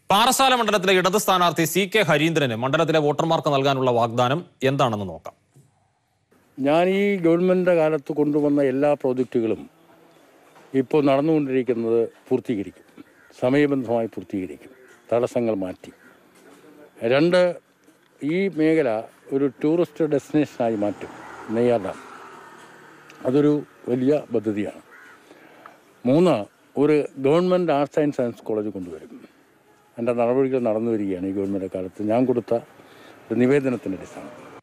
പാറശാല മണ്ഡലത്തിലെ ഇടത് സ്ഥാനാർത്ഥി സി കെ ഹരീന്ദ്രന് മണ്ഡലത്തിലെ വോട്ടർമാർക്ക് നൽകാനുള്ള വാഗ്ദാനം എന്താണെന്ന് നോക്കാം ഞാൻ ഈ ഗവൺമെൻറ് കാലത്ത് കൊണ്ടുവന്ന എല്ലാ പ്രോജക്റ്റുകളും ഇപ്പോൾ നടന്നുകൊണ്ടിരിക്കുന്നത് പൂർത്തീകരിക്കും സമയബന്ധമായി പൂർത്തീകരിക്കും തടസ്സങ്ങൾ മാറ്റി രണ്ട് ഈ മേഖല ഒരു ടൂറിസ്റ്റ് ഡെസ്റ്റിനേഷനായി മാറ്റും നെയ്യാർ ഡാം അതൊരു വലിയ പദ്ധതിയാണ് മൂന്ന് ഒരു government arts and science college കൊണ്ടുവരും എൻ്റെ നടപടികൾ നടന്നു വരികയാണ് ഈ ഗവൺമെൻറ് കാലത്ത് ഞാൻ കൊടുത്ത ഒരു നിവേദനത്തിൻ്റെ അടിസ്ഥാനം